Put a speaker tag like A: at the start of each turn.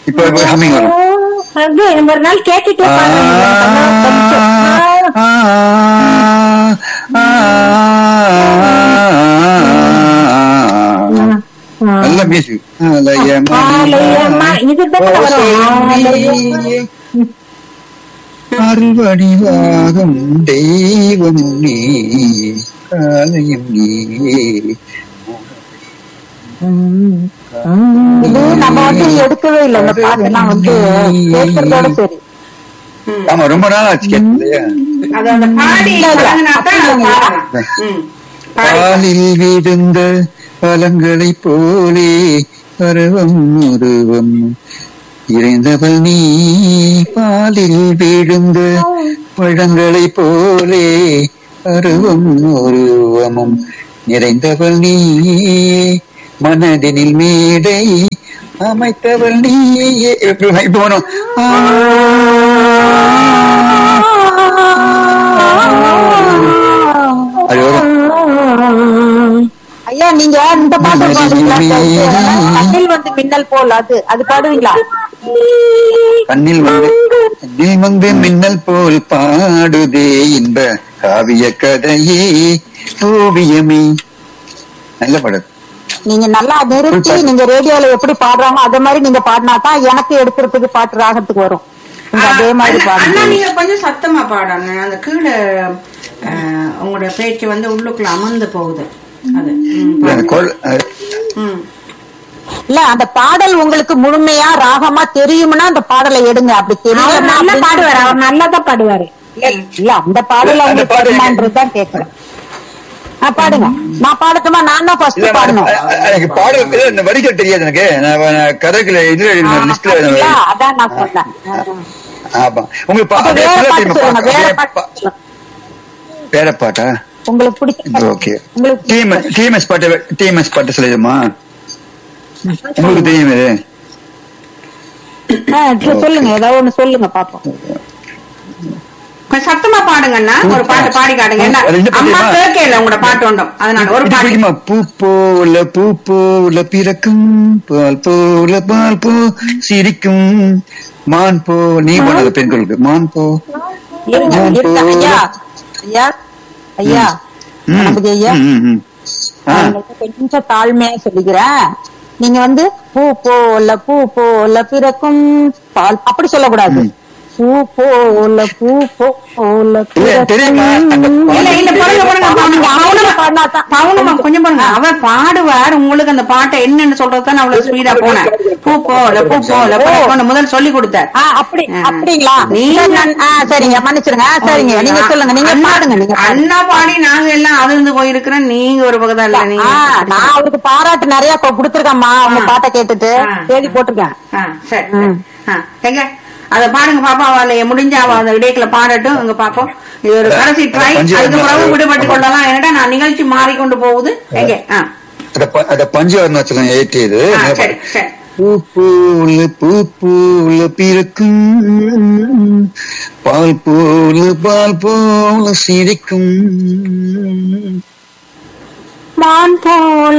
A: இப்ப ஹம்மிங் வரும்
B: அது ஒரு நாள் கேட்டுட்டே பாடுறேன் கொஞ்சம். ஆ.
A: நல்ல மியூசிக்
B: ஆலயமா, இதுதான் வரும். ஆலயமா.
A: அருள்வடிவாகம் தெய்வம் நீ காலையும் நீ
B: ம். இது நம்ம வந்து எடுக்கவே இல்லை இந்த பாட்டெல்லாம் வந்து கேட்கறதோட சரி
A: ஆமா ரொம்ப நாள் ஆச்சு கேட்கலையா
C: அது அந்த பாடி
B: இல்ல, இல்ல.
C: பழகுனாதான் அது பாடலாம். ம். பாடி
A: பாலில் விழுந்த பழங்களைப் போலே பருவம் உருவம் இறைந்தவள் நீ பாலில் விழுந்த பழங்களைப் போலே பருவம் உருவமும் நிறைந்தவள் நீ மனதினில் மேடை அமைத்தவள் நீ இப்ப போனோம் அது வரும்
B: ஐயா நீங்க இந்த பாட்டு பாடுவீங்களா கண்ணில் வந்து மின்னல் போல் அது அது பாடுவீங்களா
A: கண்ணில் வந்து கண்ணில் வந்து மின்னல் போல் பாடுதே இன்ப காவிய கதையே ஓவியமே நல்ல படம்
B: நீங்க நல்லா நிறுத்தி நீங்க ரேடியோல எப்படி பாடுறாங்க அதே மாதிரி நீங்க பாடினா தான் எனக்கு எடுக்கிறதுக்கு பாட்டு ராகத்துக்கு வரும் நீங்க அதே மாதிரி
C: அண்ணா, அண்ணா
B: பாடுங்க
C: நீங்க கொஞ்சம் சத்தமா பாடணும் அந்த கீழே அஹ், உங்களோட பேச்சு வந்து உள்ளுக்குள்ள அமர்ந்து போகுது அது ம்,
A: அந்த
C: பாருங்க.
A: கொள்- அஹ்,
C: ம்.
B: இல்ல அந்த பாடல் உங்களுக்கு முழுமையா ராகமா தெரியும்னா அந்த பாடலை எடுங்க அப்படி தெரியல நல்லா பாடுவாரு அவர் நல்லா தான் பாடுவாரு இல்ல அந்த பாடல
A: அந்த
B: உங்களுக்கு
A: பாடல்
B: தெரியுமான்றதுதான் கேக்குறேன் ஆ, பாடுங்க நான் பாடட்டுமா நான் தான்
A: இல்ல,
B: ஃபர்ஸ்ட்
A: நான்-
B: பாடணும்
A: அஹ், எனக்கு பாடல் இல்ல, இந்த வரிகள் தெரியாது எனக்கு நான் நான் கதைக்குள்ள இதுல லிஸ்ட்ல
B: அப்படியா? அதான் நான் சொன்னேன்
A: ஆமா உங்களுக்கு பா-
B: அப்ப
A: அதே
B: வேற
A: சொல்ல
B: பாட்டு
A: தெரியுமா?
B: சொல்லுங்க வேற
A: அதே
B: பாட்டு
A: பா-
B: சொல்லுங்க.
A: வேற பாட்டா
B: உங்களுக்கு பிடிச்ச
A: ஓகே
B: உங்களுக்கு
A: டிஎம் டிஎம்எஸ் பாட்டு டிஎம்எஸ் பாட்டு சொல்லிடுமா உங்களுக்கு தெரியும் இது
B: ஆ, சரி, சொல்லுங்க ஏதாவது ஒண்ணு சொல்லுங்க பாப்போம்
C: கொஞ்சம் சத்தமா பாடுங்கண்ணா ஒரு பாட்டு பாடி காட்டுங்க என்ன
A: அது என்ன
C: அம்மா
A: தெரியுமா?
C: கேட்கல உங்களோட பாட்டு உண்டும் அதனால ஒரு
A: இது
C: பாட்டு
A: பிடிக்குமா பூ போல பூ போல பிறக்கும் பால் போல பால் போ சிரிக்கும் மான் போ நீ போனது பெண்களுக்கு மான் போ
B: இருங்க
A: ம்,
B: இருங்க
A: போ.
B: ஐயா ஐயா ஐயா
A: ம்,
B: கணபதி ஐயா
A: ம், ம், ம். ஆ,
B: நான் உங்களுக்கு கொஞ்சம் தாழ்மையா சொல்லிக்கிறேன் நீங்க வந்து பூ போல பூ போல பிறக்கும் பால் அப்படி சொல்லக்கூடாது பூ போல பூ போல
A: இல்ல, தெரியுமா? அந்த
B: பிறக்கும்
C: இல்ல இல்ல பாருங்க பாருங்க
B: நீங்க
C: பவுனமா
B: அமைதியா பாடினாதான்.
C: பவுனமா கொஞ்சம் பாருங்க அவர் பாடுவார் உங்களுக்கு அந்த பாட்டை என்னன்னு சொல்றது தான் அவ்வளவு ஸ்பீடா போனேன் பூ போல பூ போல போல முதல் சொல்லி கொடுத்தார்
B: ஆ, அப்படி
C: ஆ.
B: அப்படிங்களா
C: நீங்க-
B: சரி, நான்- ஆ, சரிங்க மன்னிச்சிருங்க ஆ, சரிங்க நீங்க சொல்லுங்க நீங்க
C: அண்ணா-
B: பாடுங்க நீங்க பாடுங்க.
C: அண்ணா பாடி நாங்க எல்லாம் அதிர்ந்து போயிருக்கிறோம் நீங்க ஒரு பக்கத்துல இல்ல நீங்க
B: ஆ, நான் அவருக்கு பாராட்டு நிறைய கொ- கொடுத்திருக்கேன்மா உங்க
C: ஆ.
B: பாட்டை கேட்டுட்டு
C: ஆ.
B: தேதி போட்டிருக்கேன்
C: ஆ, சரி சரி. ஆ, எங்க அத பாருங்க பாப்பா அவளை முடிஞ்ச அவ அந்த இடைக்குள்ள பாடட்டும் இங்க பாப்போம் இது ஒரு கடைசி ட்ரை
A: பஞ்சு
C: அதுக்கு பிறகு
A: வந்து-
C: விடுபட்டு கொள்ளலாம் என்னடா நான் நிகழ்ச்சி மாறிக்கொண்டு போகுது எங்க ஆ,
A: அத ப- அத பஞ்சு அருணாச்சலம் ஏற்றியது
C: ஆ, சரி சரி
A: பூ போல பூ போல பிறக்கும் பால் போல பால் போல சிரிக்கும்
B: மான் போல்